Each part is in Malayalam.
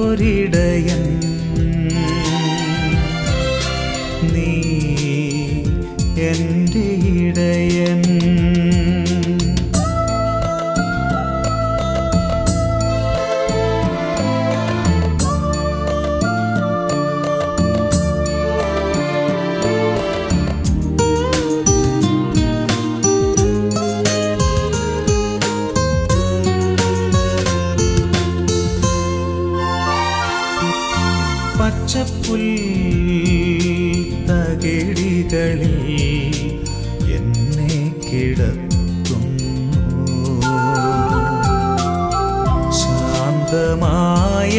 നല്ലൊരിടയൻ നീ എൻ്റെ ഇടയൻ പച്ചപ്പുൽ തകിടികളിൽ എന്നെ കിടത്തുന്നു ശാന്തമായ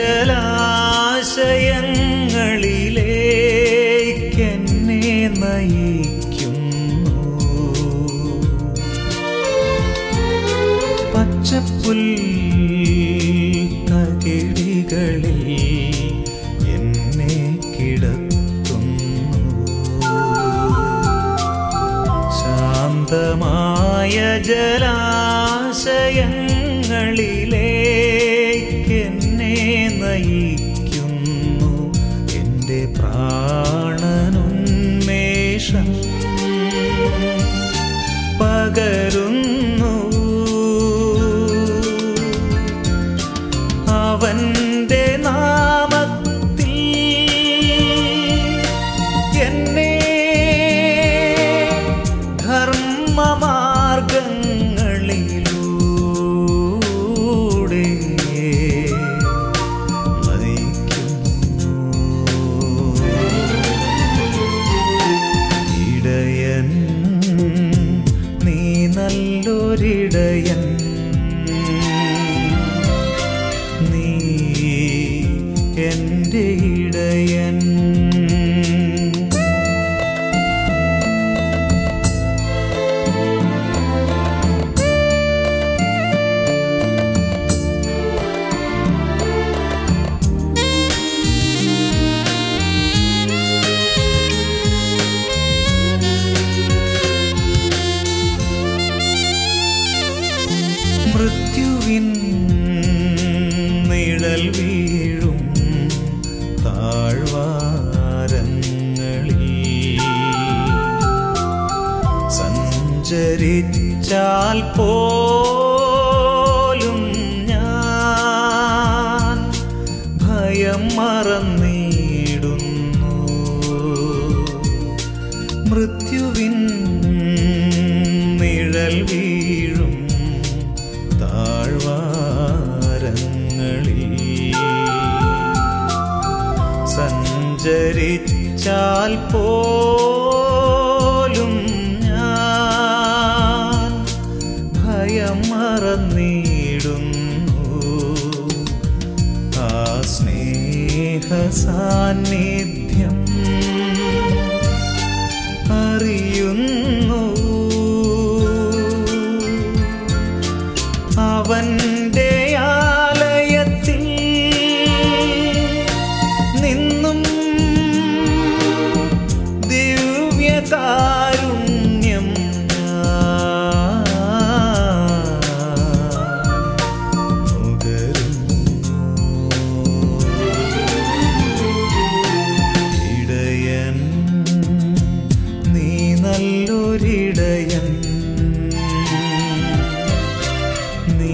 ജലാശയങ്ങളിലേക്കെന്നെ നയിക്കുന്നു പച്ചപ്പുൽ തകിടികളിൽ എന്നെ കിടത്തുന്നു ശാന്തമായ ജലാശയങ്ങളിലേക്കെന്നെ നയിക്കുന്നു എൻ്റെ പ്രാണനുന്മേഷം പകരുന്നു അവന്റെ നാമത്തിൽ എന്നെ ധർമ്മമാർഗങ്ങളിലൂടെ നയിക്കുന്നു ഇടയൻ നീ നല്ലൊരിടയൻ നീ എൻ്റെ ഇടയൻ മൃത്യുവിൻ നിഴൽ വീഴും താഴ്വാരങ്ങളിൽ സഞ്ചരിച്ചാൽ പോലും ഞാൻ ഭയം മറന്നിടുന്നു മൃത്യുവിൻ നിഴൽ വീഴും താഴ്വാരങ്ങളിൽ സഞ്ചരിച്ചാൽ പോലും ഞാൻ ഭയം മറന്നിടുന്നു ആ സ്നേഹ സാന്നിധ്യം അറിയുന്നു അവന്റെ ആലയത്തിൽ നിന്നും ദിവ്യകാരുണ്യം ഇടയൻ നീ നല്ലൊരിടയൻ നീ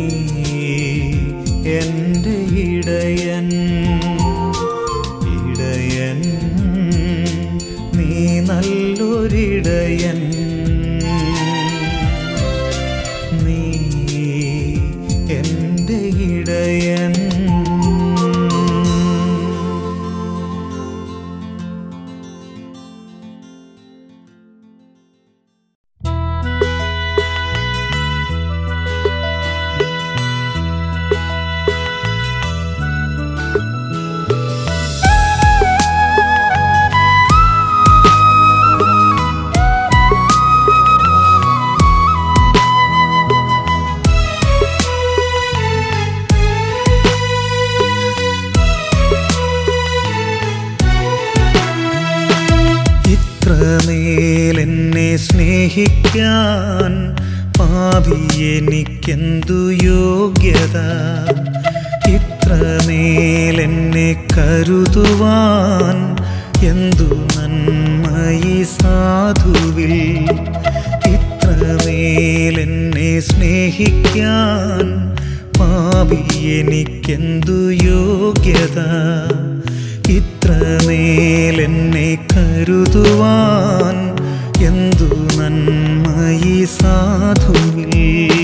എൻ്റെ ഇടയൻ ഇടയൻ നീ നല്ലൊരിടയൻ നീ എൻ്റെ ഇടയൻ ഇത്രമേൽ എന്നെ സ്നേഹിക്കാൻ പാപി എനിക്കെന്തു യോഗ്യത ഇത്രമേൽ എന്നെ ഇത്രമേലെന്നെ കരുതുവാൻ എന്തു നന്മയി സാധുവിൽ ഇത്രമേലെന്നെ സ്നേഹിക്കാൻ പാപി എനിക്കെന്തു യോഗ്യത ഇത്രമേലെന്നെ കരുതുവാൻ എന്തു നന്മയി സാധുവിൽ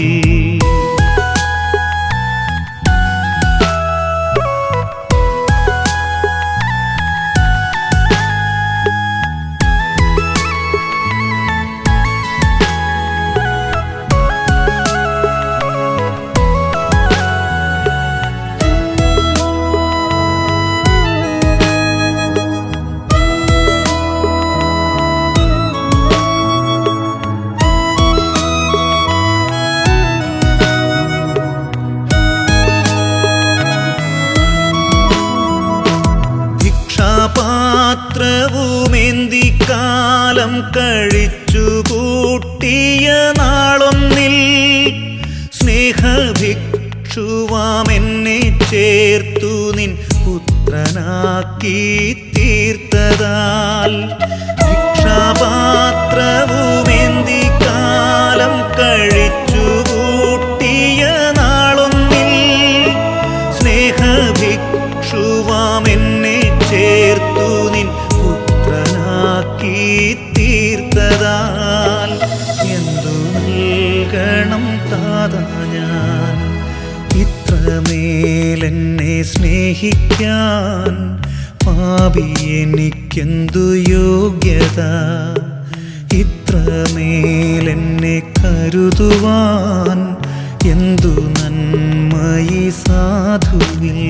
ഭിക്ഷാപാത്രവുമേന്തി കാലം കഴിച്ചു കൂട്ടിയ നാളൊന്നിൽ സ്നേഹഭിക്ഷുവാമെന്നെ ചേർത്തു നിൻ പുത്രനാക്കി തീർത്തതാൽ ഭിക്ഷാപാത്രവുമേന്തി കാലം കഴിച്ചു കൂട്ടിയ നാളൊന്നിൽ സ്നേഹഭിക്ഷുവാമെന്നെ ചേർത്തു നിൻ പുത്രനാക്കി തീർത്തതാൽ എന്തു നൽകണം താതാ ഞാൻ ഇത്രമേലെന്നെ സ്നേഹിക്കാൻ പാപി എനിക്കെന്തു യോഗ്യത ഇത്രമേലെന്നെ കരുതുവാൻ എന്തു നന്മയി സാധുവിൽ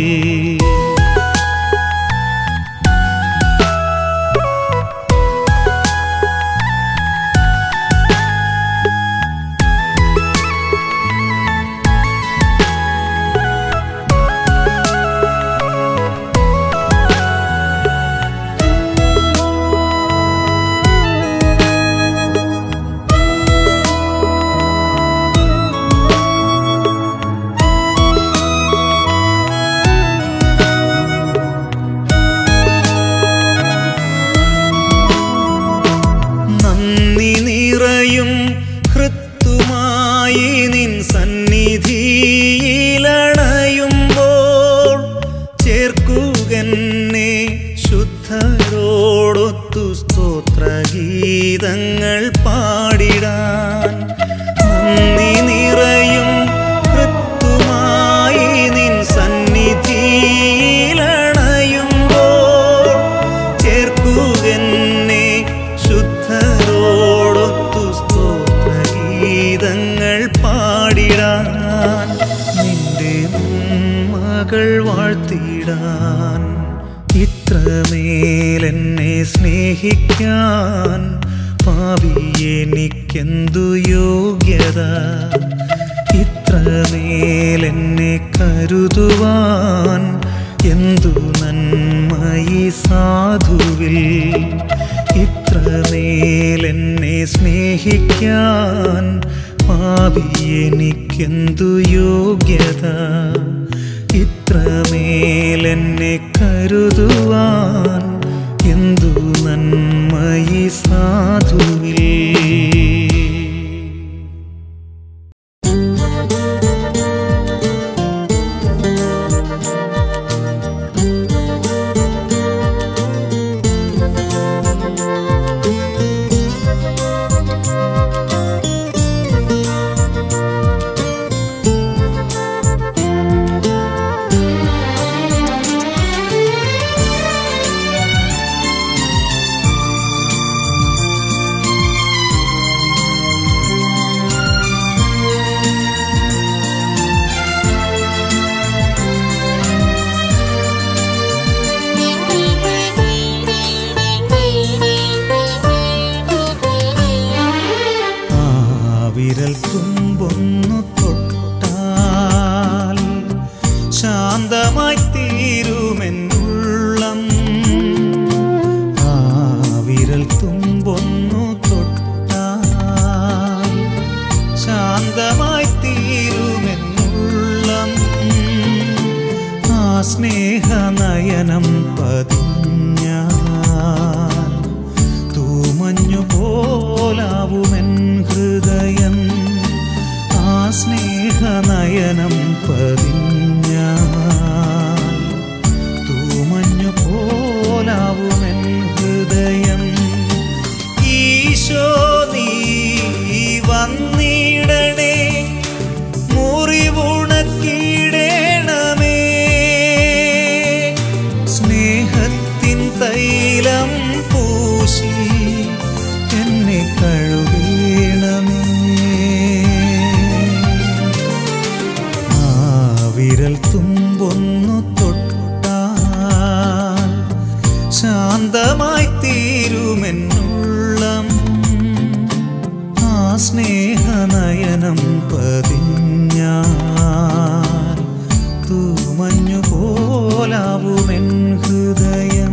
നന്ദി നിറയും ഹൃത്തുമായി നിൻ സന്നിധിയിലണയുമ്പോൾ ചേർക്കുകന്നെ ശുദ്ധരോടൊത്തു സ്തോത്രഗീതങ്ങൾ പാടിടാൻ നന്ദി നിറയും ഹൃത്തുമായി നിൻ സന്നിധിയിലണയുമ്പോൾ ചേർക്കുകന്നെ ശുദ്ധരോടൊത്തു സ്തോത്രഗീതങ്ങൾ പാടിടാൻ നിന്റെ മകൾ വാഴ്ത്തിടാൻ ഇത്രമേലെന്നെ സ്നേഹിക്കാൻ പാവി എനിക്കെന്തു യോഗ്യത ഇത്രമേലെന്നെ കരുതുവാൻ എന്തു നന്മയി സാധുവിൽ ഇത്രമേലെന്നെ സ്നേഹിക്കാൻ പാപി എനിക്കെന്തു യോഗ്യത ഇത്രമേലെന്നെ കരുതുവാൻ എന്തു നന്മയി സാധുവിൽ ആ വിരൽ തുമ്പൊന്നു തൊട്ടാൽ ശാന്തമായി തീരുമെന്നുള്ളം ആ വിരൽ തുമ്പൊന്നു തൊട്ടാൽ ശാന്തമായി തീരുമെന്നുള്ളം ആ സ്നേഹ നയനം പതിഞ്ഞാൽ തൂമഞ്ഞു പോലാവുമെൻ ഹൃദയം ആ സ്നേഹനയനം പതിഞ്ഞാൽ തൂമഞ്ഞു പോലാവുമെൻ ഹൃദയം ഈശോ നീ വന്നിടണേ മുറിവുണക്കിടേണമേ സ്നേഹത്തിൻ തൈലം പൂശി എന്നെ കഴുകണമേ ആ വിരൽ തുമ്പൊന്നു തൊട്ടാൽ ശാന്തമായി തീരുമെന്നുള്ളം ആ സ്നേഹനയനം പതിഞ്ഞാൽ തൂമഞ്ഞു പോലാവുമെൻ ഹൃദയം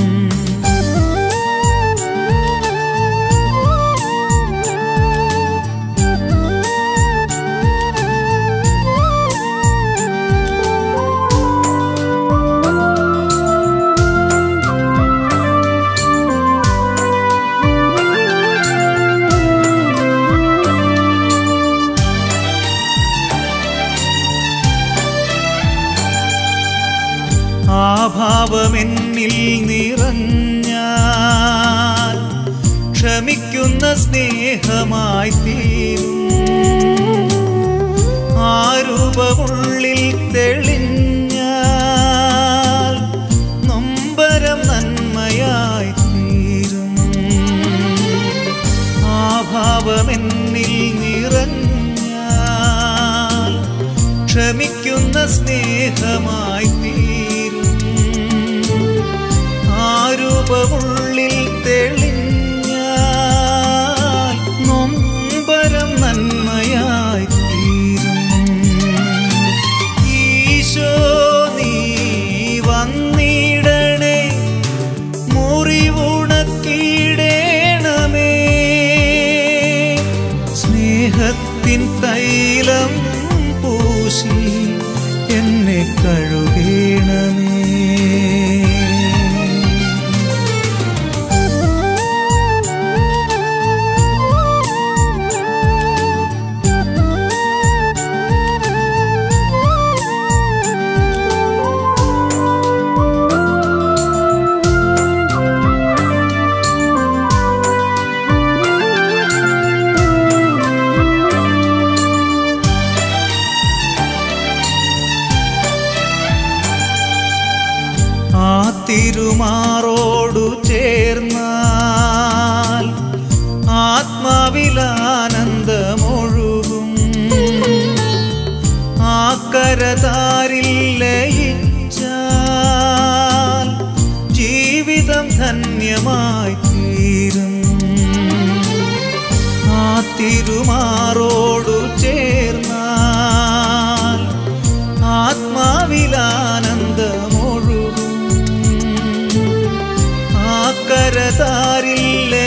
ആ ഭാവമെന്നിൽ നിറഞ്ഞാൽ ക്ഷമിക്കുന്ന സ്നേഹമായി തീരും ആ രൂപമുള്ളിൽ തെളിഞ്ഞാൽ നൊമ്പരം നന്മയായി തീരും ആ ഭാവമെന്നിൽ നിറഞ്ഞാൽ ക്ഷമിക്കുന്ന സ്നേഹമായി തീരും ആ രൂപമുള്ളിൽ തെളിഞ്ഞാൽ നൊമ്പരം നന്മയായി തീരും ഈശോ നീ വന്നിടണേ മുറിവുണക്കിടേണമേ സ്നേഹത്തിൻ തൈലം പൂശി എന്നെ കഴുകണമേ ആ തിരുമാറോടു ചേർന്നാൽ ആത്മാവിലാനന്ദമൊഴുകും ആ കരതാരിൽ ലയിച്ചാൽ ജീവിതം ധന്യമായി തീരും ആ തിരുമാറോടു ചേർന്നാൽ ആത്മാവിലാനന്ദമൊഴുകും ആ കരതാരിൽ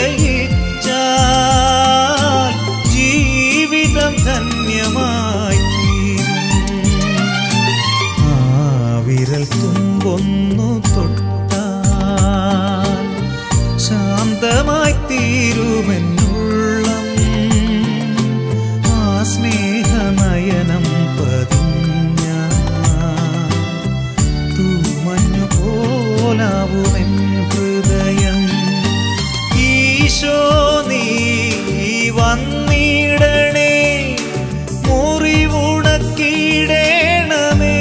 ലയിച്ചാൽ ജീവിതം ധന്യമായി തീരും ആ വിരൽ തുമ്പൊന്നു തൊട്ടാൽ ശാന്തമായി തീരുമെന്നുള്ളം ആ സ്നേഹനയനം പതിഞ്ഞ തൂമഞ്ഞു പോലാവുമെൻ ഹൃദയം ഈശോ നീ വന്നിടണേ മുറിവുണക്കിടേണമേ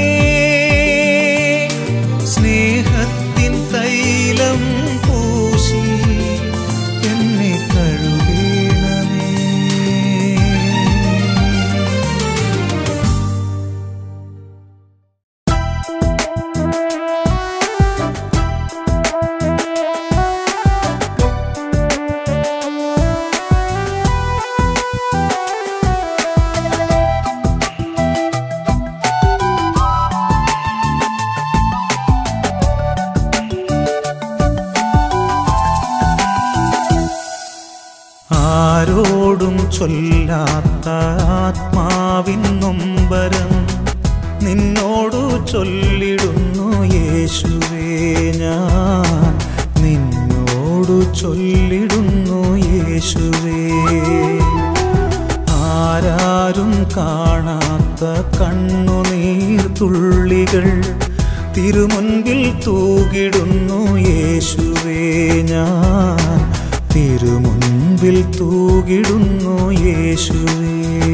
സ്നേഹത്തിൻ തൈലം പൂശി എന്നെ കഴുകണമേ ആരോടും ചൊല്ലാത്ത ആത്മാവിൻ നൊമ്പരം നിന്നോടു ചൊല്ലിടുന്നു യേശുവേ ചൊല്ലിടുന്നു യേശുവേ ആരാരും കാണാത്ത കണ്ണുനീർ തുള്ളികൾ തിരുമുൻപിൽ തൂകിടുന്നു യേശുവേ ഞാൻ തിരുമുൻപിൽ തൂകിടുന്നു യേശുവേ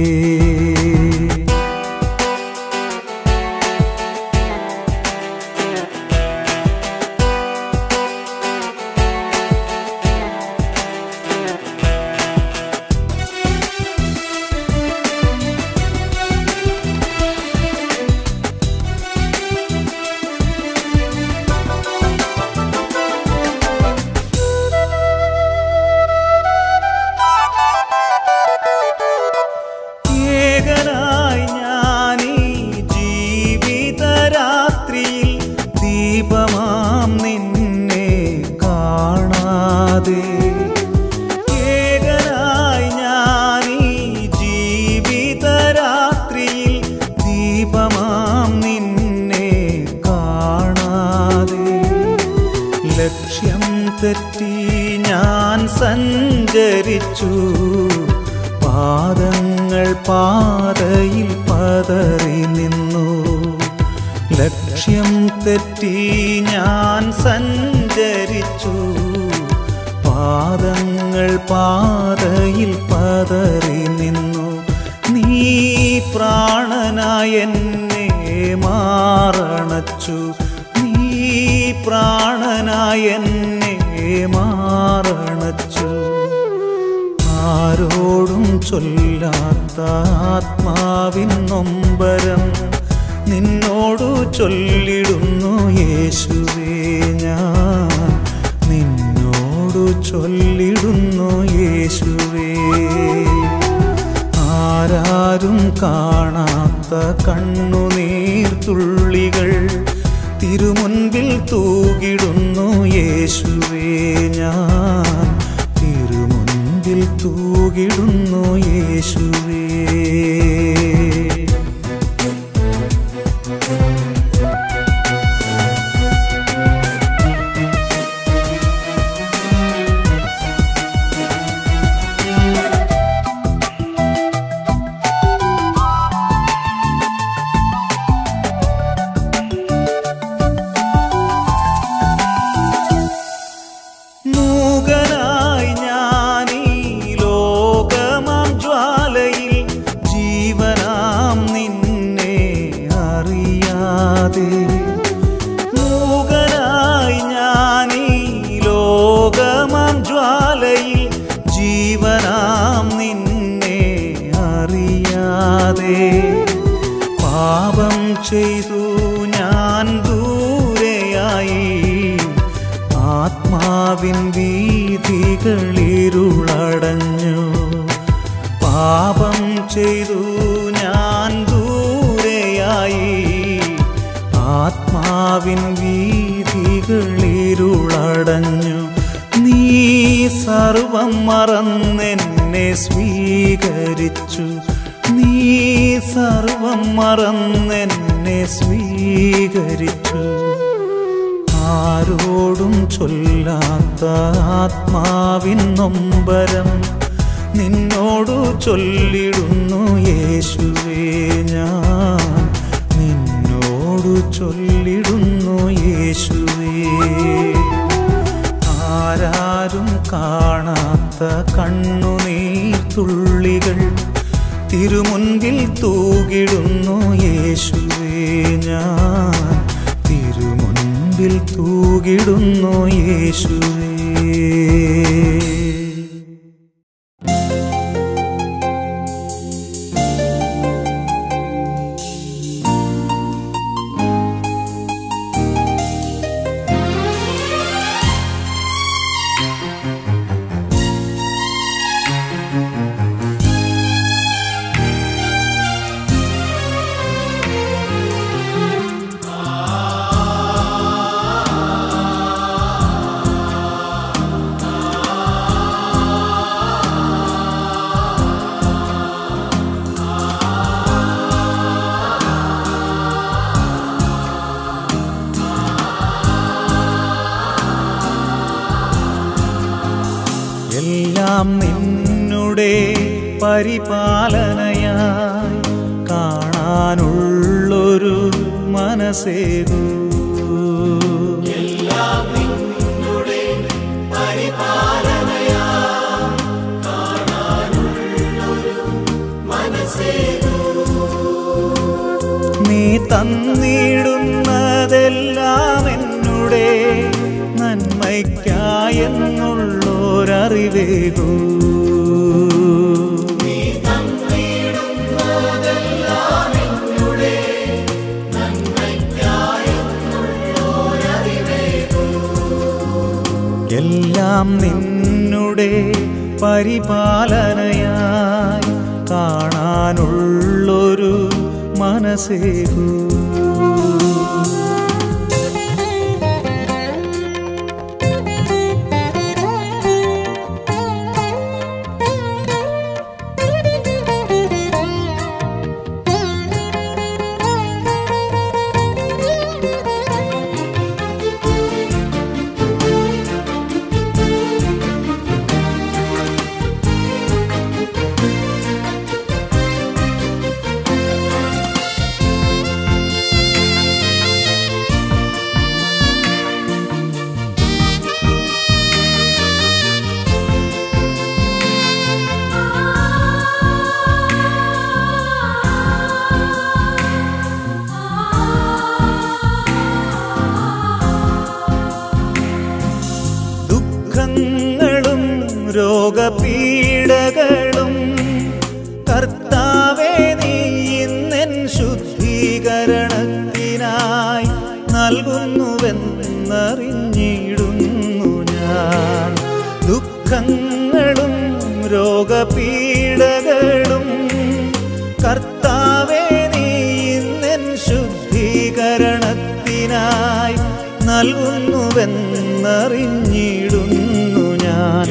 ഏകനായി ഞാനീ ജീവിതരാത്രിയിൽ ദീപമാം നിന്നെ കാണാതെ ഏകനായി ഞാനീ ജീവിതരാത്രിയിൽ ദീപമാം നിന്നെ കാണാതെ ലക്ഷ്യം തെറ്റി ഞാൻ സഞ്ചരിച്ചു പാദങ്ങൾ പാതയിൽ പതറി നിന്നു ലക്ഷ്യം തെറ്റി ഞാൻ സഞ്ചരിച്ചു പാദങ്ങൾ പാതയിൽ പതറി നിന്നു നീ പ്രാണനായ എന്നെ മാറണച്ചു നീ പ്രാണനായ എന്നെ മാറണച്ചു ആരോടും ചൊല്ലാത്ത ആത്മാവിൻ നൊമ്പരം നിന്നോടു ചൊല്ലിടുന്നു യേശുവേ ഞാൻ നിന്നോടു ചൊല്ലിടുന്നു യേശുവേ ആരാരും കാണാത്ത കണ്ണുനീർ തുള്ളികൾ തിരുമുൻപിൽ തൂകിടുന്നു യേശുവേ ഞാൻ തിരുമുൻപിൽ തൂകിടുന്നു യേശുവേ മൂകനായി ഞാനീ ലോകമാം ജ്വാലയിൽ ജീവനാം നിന്നെ അറിയാതെ മൂകനായി ഞാനീ ലോകമാം ജ്വാലയിൽ ജീവനാം നിന്നെ അറിയാതെ പാപം ചെയ്തു ഞാൻ ദൂരെയായി ആത്മാവിൻ വീതികളിരുളടഞ്ഞു പാപം ചെയ്തു ഞാൻ ദൂരെയായി ആത്മാവിൻ വീതികളിരുളടഞ്ഞു നീ സർവം മറന്നെന്നെ സ്വീകരിച്ചു നീ സർവം മറന്നെന്നെ സ്വീകരിച്ചു ആരോടും ചൊല്ലാത്ത ആത്മാവിൻ നൊമ്പരം നിന്നോടു ചൊല്ലിടുന്നു യേശുവേ ഞാൻ നിന്നോടു ചൊല്ലിടുന്നു യേശുവേ ആരാരും കാണാത്ത കണ്ണുനീർ തുള്ളികൾ തിരുമുൻപിൽ തൂകിടുന്നു യേശുവേ ഞാൻ തിരുമുൻപിൽ തൂകിടുന്നു യേശുവേ ആ എല്ലാം നിന്നുടെ പരിപാലനയായി കാണാനുള്ളൊരു മനസ്സേകൂ നീ തന്നിടുന്നതെല്ലാം എന്നുടെ നന്മയ്ക്കായെന്നുള്ളോരറിവേകൂ എല്ലാം നിന്നുടെ പരിപാലനയായി കാണാനുള്ളൊരു മനസ്സേകൂ ദുഃഖങ്ങളും രോഗപീഡകളും കർത്താവേ നീ ഇന്നെൻ ശുദ്ധീകരണത്തിനായി നൽകുന്നുവെന്നറിഞ്ഞിടുന്നു ഞാൻ ദുഃഖങ്ങളും രോഗപീഡകളും കർത്താവേ നീ ഇന്നെൻ ശുദ്ധീകരണത്തിനായി നൽകുന്നുവെന്നറിഞ്ഞിടുന്നു ഞാൻ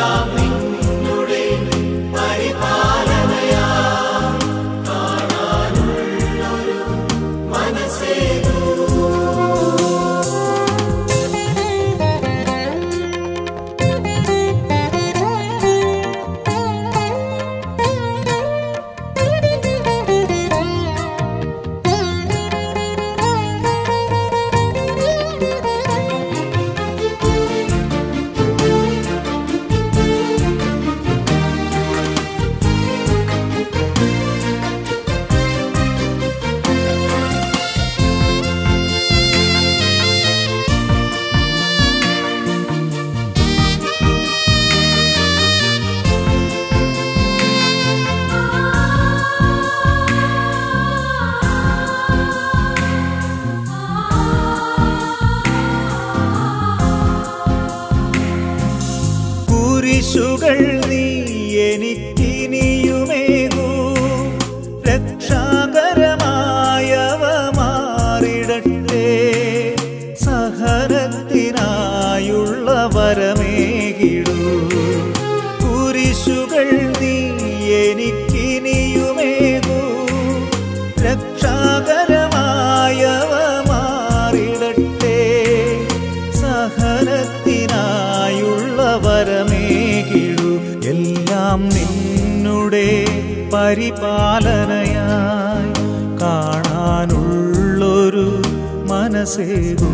കുരിശുകൾ നീ എനിക്കിനിയുമേകൂ രക്ഷാകരമായവ മാറിടട്ടെ സഹനത്തിനായുള്ള വരമേകിടൂ കുരിശുകൾ നീ എനിക്കിനിയുമേകൂ രക്ഷാകരമായവ മാറിടട്ടെ സഹനത്തിനായുള്ള വരമേകിടു എല്ലാം നിന്നുടെ പരിപാലനയായി കാണാനുള്ളൊരു മനസ്സേകൂ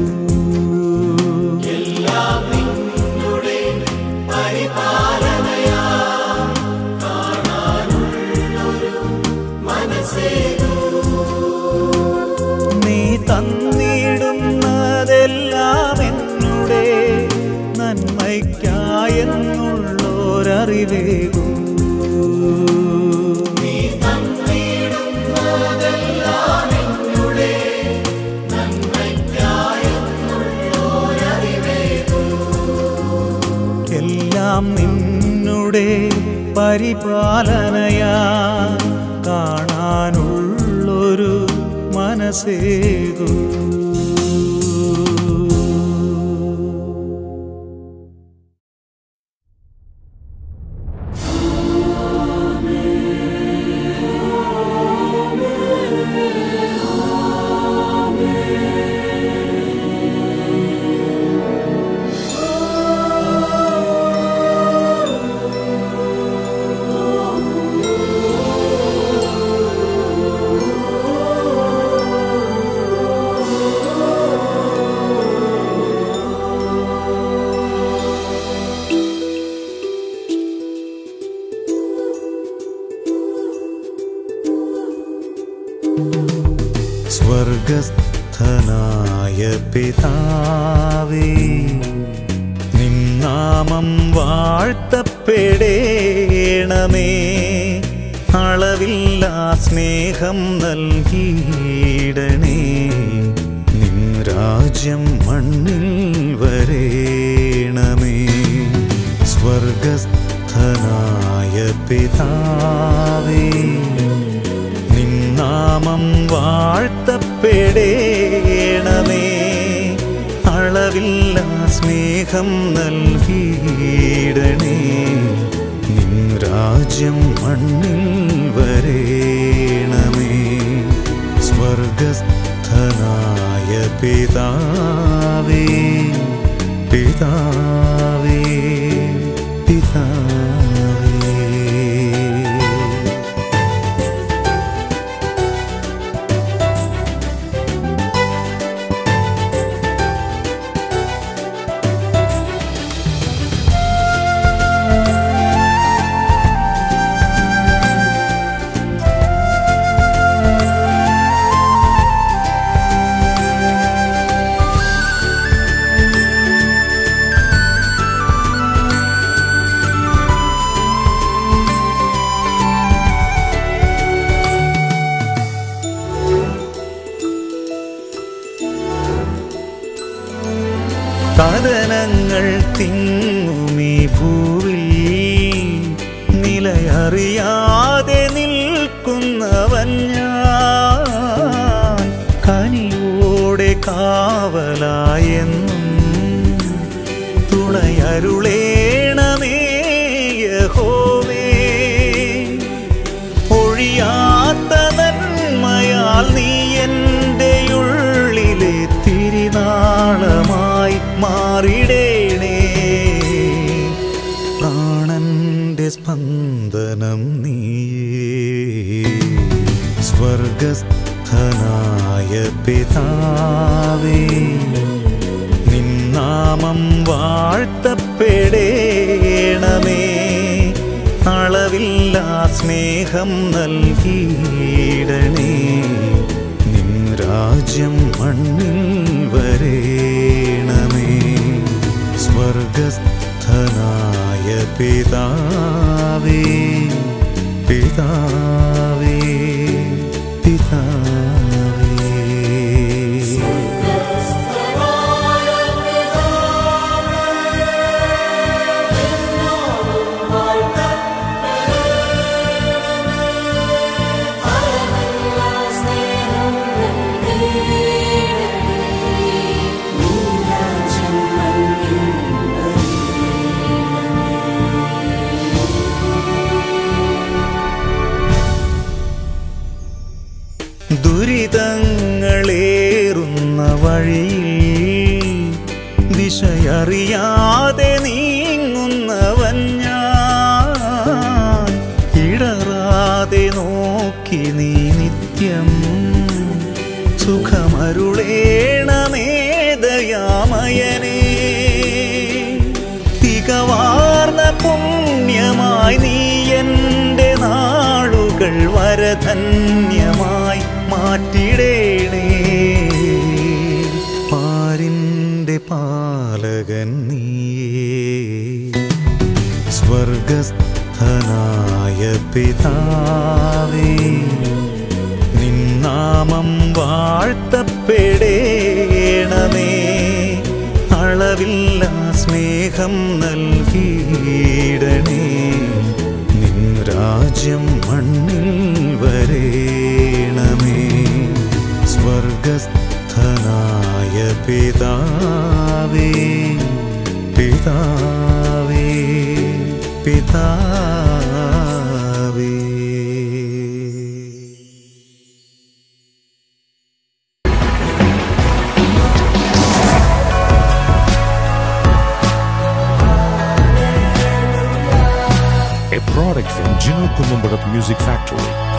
നീ തന്നിടുന്നതെല്ലാം എന്നുടെ നന്മയ്ക്കായെന്നുള്ളോരറിവേകൂ എല്ലാം നിന്നുടെ പരിപാലനയാ കാണാനുള്ളൊരു മനസ്സേകൂ സ്വർഗസ്ഥനായ പിതാവേ നിന്നാമം വാഴ്ത്തപ്പെടേണമേ അളവില്ലാ സ്നേഹം നൽകിയിടണേ നിൻ രാജ്യം മണ്ണിൽ വരേണമേ സ്വർഗസ്ഥനായ പിതാവേ നിന്നാമം വാഴ്ത്തപ്പെടേണമേ അളവില്ല സ്നേഹം നൽകിയിടണേ നിൻ രാജ്യം മണ്ണിൽ വരേണമേ സ്വർഗസ്ഥനായ പിതാവേ പിതാവേ പിതാവേ കഥനങ്ങൾ തിങ്ങുമീ ഭൂവിൽ നിലയറിയാതെ നിൽക്കുന്നവൻ ഞാൻ കനിയോടെ കാവലായെന്നും തുണയരുളേണമേ യഹോവേ ഒഴിയാത്ത നന്മയാൽ നീ എൻ്റെ ഉള്ളിലെ തിരിനാളമായി മാറിടേണേ പ്രാണന്റെ സ്പന്ദനം നീയേ സ്വർഗസ്ഥനായ പിതാവേ നിന്നാമം വാഴ്ത്തപ്പെടേണമേ അളവില്ല സ്നേഹം നൽകിയിടണേ നിൻ രാജ്യം മണ്ണിൽ വരേണമേ സ്വർഗസ്ഥനായ പിതാവേ പിതാവേ പിതാവേ ദുരിതങ്ങളേറുന്ന വഴിയിൽ ദിശയറിയാതെ നീങ്ങുന്നവൻ ഞാൻ ഇടറാതെ നോക്കി നീ നിത്യം സുഖമരുളേണമേ ദയാമയനേ തികവാർന്ന പുണ്യമായി നീ എൻ്റെ നാളുകൾ വരധന്യമായി മാറ്റിടേണേ പാരിൻ്റെ പാലകൻ നീയേ സ്വർഗസ്ഥനായ പിതാവേ നിന്നാമം വാഴ്ത്തപ്പെടേണമേ അളവില്ല സ്നേഹം നൽകിയിടണേ നിൻ രാജ്യം മണ്ണിൽ വരേണമേ സ്വർഗസ്ഥനായ പിതാവേ പിതാവേ പിതാവേ a product from Gino Columbarat Music Factory.